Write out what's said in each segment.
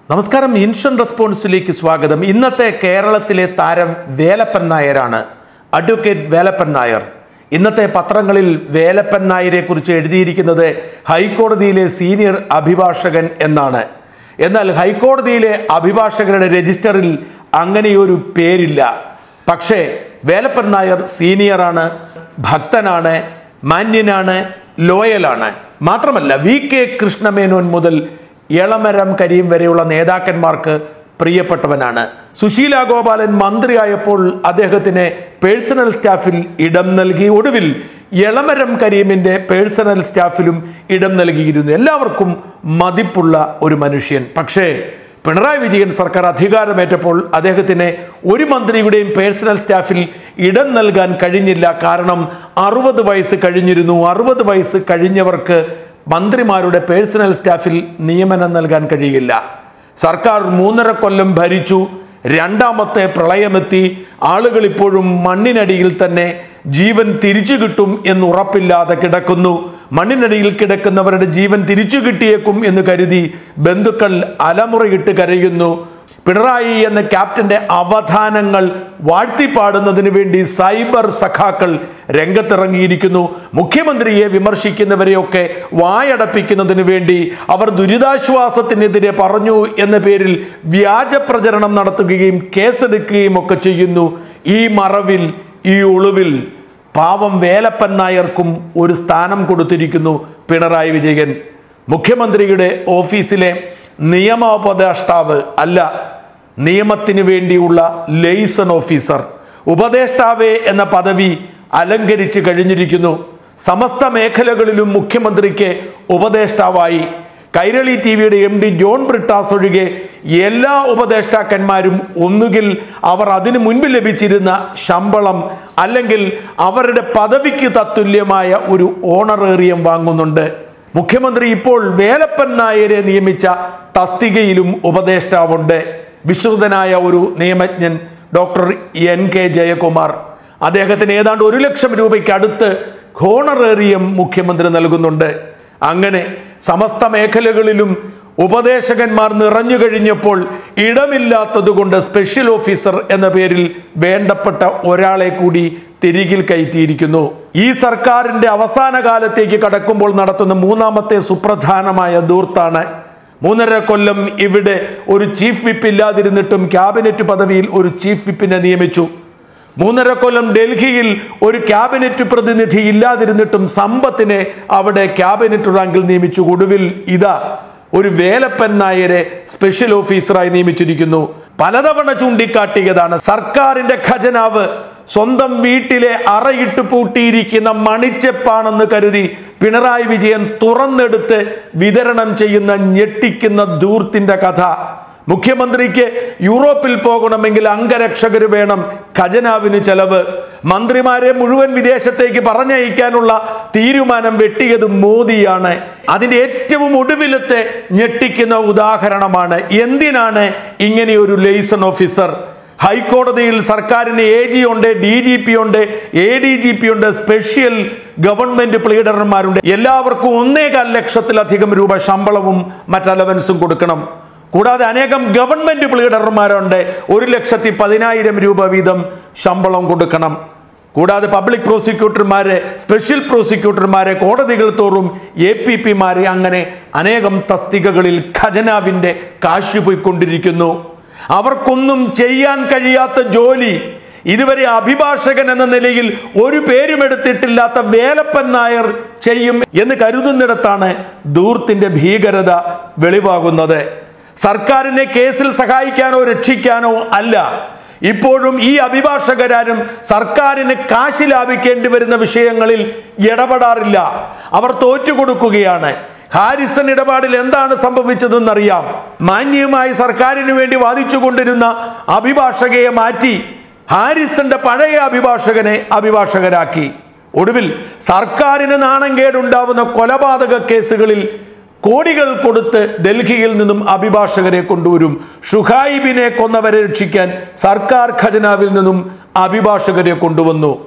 നമസ്കാരം ഇൻഷൻ റെസ്പോൺസിലേക്ക് സ്വാഗതം ഇന്നത്തെ കേരളത്തിലെ താരം വേലപ്പൻ നായരാണ് അഡ്വക്കേറ്റ് വേലപ്പൻ നായർ ഇന്നത്തെ പത്രങ്ങളിൽ വേലപ്പൻ നായരെ കുറിച്ച് എഴുതിയിരിക്കുന്നത് ഹൈക്കോടതിയിലെ സീനിയർ അഭിഭാഷകൻ എന്നാണ് എന്നാൽ ഹൈക്കോടതിയിലെ അഭിഭാഷകരുടെ രജിസ്റ്ററിൽ അങ്ങനെയൊരു പേരില്ല പക്ഷേ വേലപ്പൻ നായർ സീനിയറാണ് ഭക്തനാണ് മാന്യനാണ് ലോയലാണ് മാത്രമല്ല വി കെ കൃഷ്ണമേനോൻ മുതൽ എളമരം കരീം വരെയുള്ള നേതാക്കന്മാർക്ക് പ്രിയപ്പെട്ടവനാണ് സുശീല ഗോപാലൻ മന്ത്രിയായപ്പോൾ അദ്ദേഹത്തിന് പേഴ്സണൽ സ്റ്റാഫിൽ ഇടം നൽകി ഒടുവിൽ എളമരം കരീമിന്റെ പേഴ്സണൽ സ്റ്റാഫിലും ഇടം നൽകിയിരുന്നു എല്ലാവർക്കും മതിപ്പുള്ള ഒരു മനുഷ്യൻ പക്ഷേ പിണറായി വിജയൻ സർക്കാർ അധികാരമേറ്റപ്പോൾ അദ്ദേഹത്തിന് ഒരു മന്ത്രിയുടെയും പേഴ്സണൽ സ്റ്റാഫിൽ ഇടം നൽകാൻ കഴിഞ്ഞില്ല കാരണം അറുപത് വയസ്സ് കഴിഞ്ഞിരുന്നു അറുപത് വയസ്സ് കഴിഞ്ഞവർക്ക് മന്ത്രിമാരുടെ പേഴ്സണൽ സ്റ്റാഫിൽ നിയമനം നൽകാൻ കഴിയില്ല സർക്കാർ മൂന്നര കൊല്ലം ഭരിച്ചു രണ്ടാമത്തെ പ്രളയമെത്തി ആളുകൾ ഇപ്പോഴും മണ്ണിനടിയിൽ തന്നെ ജീവൻ തിരിച്ചു കിട്ടും എന്ന് ഉറപ്പില്ലാതെ കിടക്കുന്നു മണ്ണിനടിയിൽ കിടക്കുന്നവരുടെ ജീവൻ തിരിച്ചു കിട്ടിയേക്കും എന്ന് കരുതി ബന്ധുക്കൾ അലമുറയിട്ട് കരയുന്നു പിണറായി എന്ന ക്യാപ്റ്റന്റെ അവധാനങ്ങൾ വാഴ്ത്തിപ്പാടുന്നതിന് വേണ്ടി സൈബർ സഖാക്കൾ രംഗത്തിറങ്ങിയിരിക്കുന്നു മുഖ്യമന്ത്രിയെ വിമർശിക്കുന്നവരെയൊക്കെ വായടപ്പിക്കുന്നതിന് വേണ്ടി അവർ ദുരിതാശ്വാസത്തിനെതിരെ പറഞ്ഞു എന്ന പേരിൽ വ്യാജ പ്രചരണം നടത്തുകയും കേസെടുക്കുകയും ഒക്കെ ചെയ്യുന്നു ഈ മറവിൽ ഈ ഒളിവിൽ പാവം വേലപ്പൻ നായർക്കും ഒരു സ്ഥാനം കൊടുത്തിരിക്കുന്നു പിണറായി വിജയൻ മുഖ്യമന്ത്രിയുടെ ഓഫീസിലെ നിയമോപദേഷ്ടാവ് അല്ല നിയമത്തിന് വേണ്ടിയുള്ള ലെയ്സൺ ഓഫീസർ ഉപദേഷ്ടാവേ എന്ന പദവി അലങ്കരിച്ച് കഴിഞ്ഞിരിക്കുന്നു സമസ്ത മേഖലകളിലും മുഖ്യമന്ത്രിക്ക് ഉപദേഷ്ടാവായി കൈരളി ടി വിയുടെ എം ഡി ജോൺ ബ്രിട്ടാസ് ഒഴികെ എല്ലാ ഉപദേഷ്ടാക്കന്മാരും ഒന്നുകിൽ അവർ അതിനു മുൻപ് ലഭിച്ചിരുന്ന ശമ്പളം അല്ലെങ്കിൽ അവരുടെ പദവിക്ക് തത്തുല്യമായ ഒരു ഓണറേറിയം വാങ്ങുന്നുണ്ട് മുഖ്യമന്ത്രി ഇപ്പോൾ വേലപ്പൻ നായരെ നിയമിച്ച തസ്തികയിലും ഉപദേഷ്ടാവുണ്ട് വിശ്രുതനായ ഒരു നിയമജ്ഞൻ ഡോക്ടർ എൻ കെ ജയകുമാർ അദ്ദേഹത്തിന് ഏതാണ്ട് ഒരു ലക്ഷം രൂപയ്ക്ക് അടുത്ത് ഹോണറേറിയം മുഖ്യമന്ത്രി നൽകുന്നുണ്ട് അങ്ങനെ സമസ്ത മേഖലകളിലും ഉപദേശകന്മാർ നിറഞ്ഞു കഴിഞ്ഞപ്പോൾ ഇടമില്ലാത്തതുകൊണ്ട് സ്പെഷ്യൽ ഓഫീസർ എന്ന പേരിൽ വേണ്ടപ്പെട്ട ഒരാളെ കൂടി തിരികിൽ കയറ്റിയിരിക്കുന്നു ഈ സർക്കാരിന്റെ അവസാന കാലത്തേക്ക് കടക്കുമ്പോൾ നടത്തുന്ന മൂന്നാമത്തെ സുപ്രധാനമായ ദൂർത്താണ് മൂന്നര കൊല്ലം ഇവിടെ ഒരു ചീഫ് വിപ്പ് ഇല്ലാതിരുന്നിട്ടും ക്യാബിനറ്റ് പദവിയിൽ ഒരു ചീഫ് വിപ്പിനെ നിയമിച്ചു മൂന്നര കൊല്ലം ഡൽഹിയിൽ ഒരു ക്യാബിനറ്റ് പ്രതിനിധി ഇല്ലാതിരുന്നിട്ടും സമ്പത്തിനെ അവിടെ ക്യാബിനറ്റ് റാങ്കിൽ നിയമിച്ചു ഒടുവിൽ ഇതാ ഒരു വേലപ്പൻ നായരെ സ്പെഷ്യൽ ഓഫീസറായി നിയമിച്ചിരിക്കുന്നു പലതവണ ചൂണ്ടിക്കാട്ടിയതാണ് സർക്കാരിന്റെ ഖജനാവ് സ്വന്തം വീട്ടിലെ അറയിട്ട് പൂട്ടിയിരിക്കുന്ന മണിച്ചെപ്പാണെന്ന് കരുതി പിണറായി വിജയൻ തുറന്നെടുത്ത് വിതരണം ചെയ്യുന്ന ഞെട്ടിക്കുന്ന ദൂർത്തിന്റെ കഥ മുഖ്യമന്ത്രിക്ക് യൂറോപ്പിൽ പോകണമെങ്കിൽ അംഗരക്ഷകർ വേണം ഖജനാവിന് ചെലവ് മന്ത്രിമാരെ മുഴുവൻ വിദേശത്തേക്ക് പറഞ്ഞയക്കാനുള്ള തീരുമാനം വെട്ടിയത് മോദിയാണ് അതിന്റെ ഏറ്റവും ഒടുവിലത്തെ ഞെട്ടിക്കുന്ന ഉദാഹരണമാണ് എന്തിനാണ് ഇങ്ങനെ ഒരു ലേസൺ ഓഫീസർ ഹൈക്കോടതിയിൽ സർക്കാരിന് എ ജി ഉണ്ട് ഡി ജി പി ഉണ്ട് എ ഡി ജി പി ഉണ്ട് സ്പെഷ്യൽ ഗവൺമെന്റ് പ്ലീഡർമാരുണ്ട് എല്ലാവർക്കും ഒന്നേകാൽ ലക്ഷത്തിലധികം രൂപ ശമ്പളവും മറ്റ് അലവൻസും കൊടുക്കണം കൂടാതെ അനേകം ഗവൺമെന്റ് പ്ലീഡർമാരുണ്ട് ഒരു ലക്ഷത്തി പതിനായിരം രൂപ വീതം ശമ്പളം കൊടുക്കണം കൂടാതെ പബ്ലിക് പ്രോസിക്യൂട്ടർമാരെ സ്പെഷ്യൽ പ്രോസിക്യൂട്ടർമാരെ കോടതികൾ തോറും എ പി പിമാരെ അങ്ങനെ അനേകം തസ്തികകളിൽ ഖജനാവിന്റെ കാശ് പോയിക്കൊണ്ടിരിക്കുന്നു അവർക്കൊന്നും ചെയ്യാൻ കഴിയാത്ത ജോലി ഇതുവരെ അഭിഭാഷകൻ എന്ന നിലയിൽ ഒരു പേരും എടുത്തിട്ടില്ലാത്ത വേലപ്പൻ നായർ ചെയ്യും എന്ന് കരുതുന്നിടത്താണ് ദൂർത്തിന്റെ ഭീകരത വെളിവാകുന്നത് സർക്കാരിനെ കേസിൽ സഹായിക്കാനോ രക്ഷിക്കാനോ അല്ല ഇപ്പോഴും ഈ അഭിഭാഷകരാരും സർക്കാരിന് കാശ് ലാഭിക്കേണ്ടി വരുന്ന വിഷയങ്ങളിൽ ഇടപെടാറില്ല അവർ തോറ്റുകൊടുക്കുകയാണ് ഹാരിസൺ ഇടപാടിൽ എന്താണ് സംഭവിച്ചതെന്നറിയാം മാന്യമായി സർക്കാരിന് വേണ്ടി വാദിച്ചു കൊണ്ടിരുന്ന അഭിഭാഷകയെ മാറ്റി ഹാരിസന്റെ പഴയ അഭിഭാഷകനെ അഭിഭാഷകരാക്കി ഒടുവിൽ സർക്കാരിന് നാണംകേടുണ്ടാവുന്ന കൊലപാതക കേസുകളിൽ കോടികൾ കൊടുത്ത് ഡൽഹിയിൽ നിന്നും അഭിഭാഷകരെ കൊണ്ടുവരും ഷുഹൈബിനെ കൊന്നവരെ രക്ഷിക്കാൻ സർക്കാർ ഖജനാവിൽ നിന്നും അഭിഭാഷകരെ കൊണ്ടുവന്നു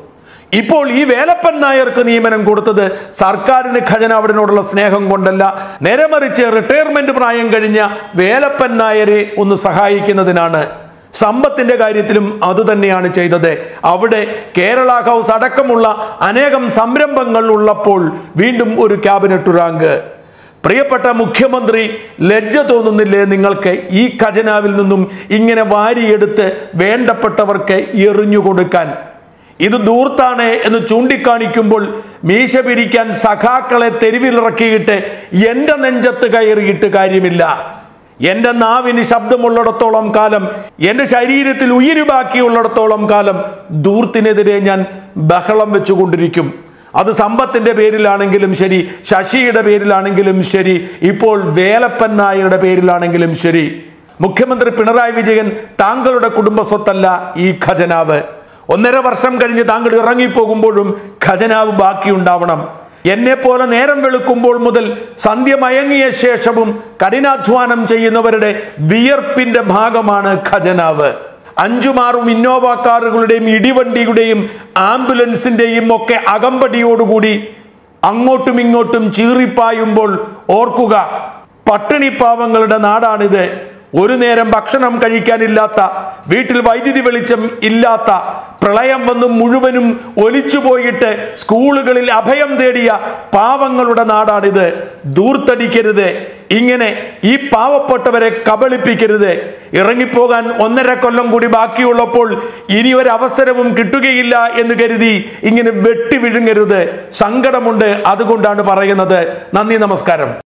ഇപ്പോൾ ഈ വേലപ്പൻ നായർക്ക് നിയമനം കൊടുത്തത് സർക്കാരിന് ഖജനാവിനോടുള്ള സ്നേഹം കൊണ്ടല്ല നേരെ മറിച്ച് റിട്ടയർമെന്റ് പ്രായം കഴിഞ്ഞ വേലപ്പൻ നായരെ ഒന്ന് സഹായിക്കുന്നതിനാണ് സമ്പത്തിന്റെ കാര്യത്തിലും അതുതന്നെയാണ് ചെയ്തത് അവിടെ കേരള ഹൗസ് അടക്കമുള്ള അനേകം സംരംഭങ്ങൾ ഉള്ളപ്പോൾ വീണ്ടും ഒരു ക്യാബിനറ്റ് റാങ്ക് പ്രിയപ്പെട്ട മുഖ്യമന്ത്രി ലജ്ജ തോന്നുന്നില്ലേ നിങ്ങൾക്ക് ഈ ഖജനാവിൽ നിന്നും ഇങ്ങനെ വാരിയെടുത്ത് വേണ്ടപ്പെട്ടവർക്ക് എറിഞ്ഞു കൊടുക്കാൻ ഇത് ദൂർത്താണ് എന്ന് ചൂണ്ടിക്കാണിക്കുമ്പോൾ മീശ പിരിക്കാൻ സഖാക്കളെ തെരുവിലിറക്കിയിട്ട് എൻ്റെ നെഞ്ചത്ത് കയറിയിട്ട് കാര്യമില്ല എൻ്റെ നാവിന് ശബ്ദമുള്ളിടത്തോളം കാലം എൻ്റെ ശരീരത്തിൽ ഉയിര് ബാക്കിയുള്ളിടത്തോളം കാലം ദൂർത്തിനെതിരെ ഞാൻ ബഹളം വെച്ചുകൊണ്ടിരിക്കും അത് സമ്പത്തിന്റെ പേരിലാണെങ്കിലും ശരി ശശിയുടെ പേരിലാണെങ്കിലും ശരി ഇപ്പോൾ വേലപ്പൻ നായരുടെ പേരിലാണെങ്കിലും ശരി മുഖ്യമന്ത്രി പിണറായി വിജയൻ താങ്കളുടെ കുടുംബ സ്വത്തല്ല ഈ ഖജനാവ് ഒന്നര വർഷം കഴിഞ്ഞ് താങ്കൾ ഇറങ്ങിപ്പോകുമ്പോഴും ഖജനാവ് ബാക്കിയുണ്ടാവണം എന്നെ പോലെ നേരം വെളുക്കുമ്പോൾ മുതൽ സന്ധ്യ മയങ്ങിയ ശേഷവും കഠിനാധ്വാനം ചെയ്യുന്നവരുടെ വിയർപ്പിന്റെ ഭാഗമാണ് ഖജനാവ് അഞ്ചുമാറും ഇന്നോവ കാറുകളുടെയും ഇടിവണ്ടിയുടെയും ആംബുലൻസിന്റെയും ഒക്കെ അകമ്പടിയോടുകൂടി അങ്ങോട്ടും ഇങ്ങോട്ടും ചീറിപ്പായുമ്പോൾ ഓർക്കുക പട്ടിണി പാവങ്ങളുടെ നാടാണിത് ഒരു നേരം ഭക്ഷണം കഴിക്കാനില്ലാത്ത വീട്ടിൽ വൈദ്യുതി വെളിച്ചം ഇല്ലാത്ത പ്രളയം വന്ന് മുഴുവനും ഒലിച്ചു പോയിട്ട് സ്കൂളുകളിൽ അഭയം തേടിയ പാവങ്ങളുടെ നാടാണിത് ദൂർത്തടിക്കരുത് ഇങ്ങനെ ഈ പാവപ്പെട്ടവരെ കബളിപ്പിക്കരുത് ഇറങ്ങിപ്പോകാൻ ഒന്നര കൊല്ലം കൂടി ബാക്കിയുള്ളപ്പോൾ ഇനി ഒരു അവസരവും കിട്ടുകയില്ല എന്ന് കരുതി ഇങ്ങനെ വെട്ടി വിഴുങ്ങരുത് സങ്കടമുണ്ട് അതുകൊണ്ടാണ് പറയുന്നത് നന്ദി നമസ്കാരം